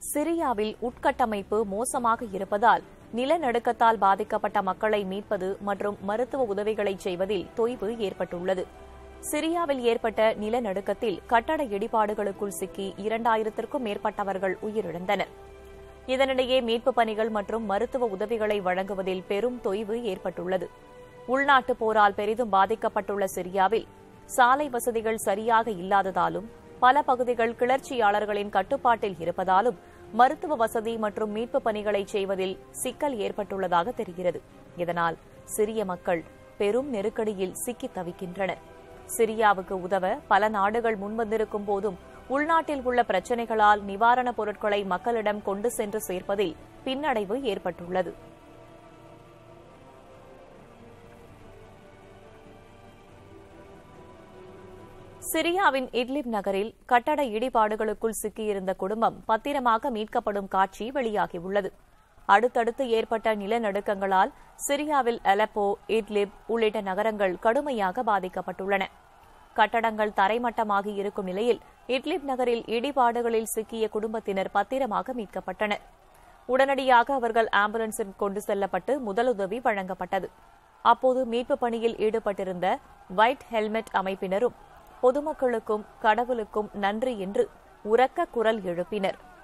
சிரியாவில் உட்கட்டமைப்பு மோசமாக இருப்பதால் நிலநடுக்கத்தால் பாதிக்கப்பட்ட மக்களை மீட்பது மற்றும் மருத்துவ உதவிகளை செய்வதில் தொய்வு ஏற்பட்டுள்ளது சிரியாவில் ஏற்பட்ட நிலநடுக்கத்தில் கட்டட இடிபாடுகளுக்குள் சிக்கி இரண்டாயிரத்திற்கும் மேற்பட்டவர்கள் உயிரிழந்தனர் இதனிடையே மீட்புப் பணிகள் மற்றும் மருத்துவ உதவிகளை வழங்குவதில் பெரும் தொய்வு ஏற்பட்டுள்ளது உள்நாட்டு போரால் பெரிதும் பாதிக்கப்பட்டுள்ள சிரியாவில் சாலை வசதிகள் சரியாக இல்லாததாலும் பல பகுதிகள் கிளர்ச்சியாளர்களின் கட்டுப்பாட்டில் இருப்பதாலும் மருத்துவ வசதி மற்றும் மீட்புப் பணிகளை செய்வதில் சிக்கல் ஏற்பட்டுள்ளதாக தெரிகிறது இதனால் சிரிய மக்கள் பெரும் நெருக்கடியில் சிக்கி தவிக்கின்றனர் சிரியாவுக்கு உதவ பல நாடுகள் முன்வந்திருக்கும் போதும் உள்நாட்டில் உள்ள பிரச்சினைகளால் நிவாரணப் பொருட்களை மக்களிடம் கொண்டு சென்று சேர்ப்பதில் பின்னடைவு ஏற்பட்டுள்ளது சிரியாவின் இட்லிப் நகரில் கட்டட இடிபாடுகளுக்குள் சிக்கியிருந்த குடும்பம் பத்திரமாக மீட்கப்படும் காட்சி வெளியாகியுள்ளது அடுத்தடுத்து ஏற்பட்ட நிலநடுக்கங்களால் சிரியாவில் அலப்போ இட்லிப் உள்ளிட்ட நகரங்கள் கடுமையாக பாதிக்கப்பட்டுள்ளன கட்டடங்கள் தரைமட்டமாகி இருக்கும் நிலையில் இட்லிப் நகரில் இடிபாடுகளில் சிக்கிய குடும்பத்தினர் பத்திரமாக மீட்கப்பட்டனர் உடனடியாக அவர்கள் ஆம்புலன்ஸில் கொண்டு செல்லப்பட்டு முதலுதவி வழங்கப்பட்டது அப்போது மீட்புப் பணியில் ஈடுபட்டிருந்த ஒயிட் ஹெல்மெட் அமைப்பினரும் பொதுமக்களுக்கும் கடவுளுக்கும் நன்றி என்று உரக்க குரல் எழுப்பினர்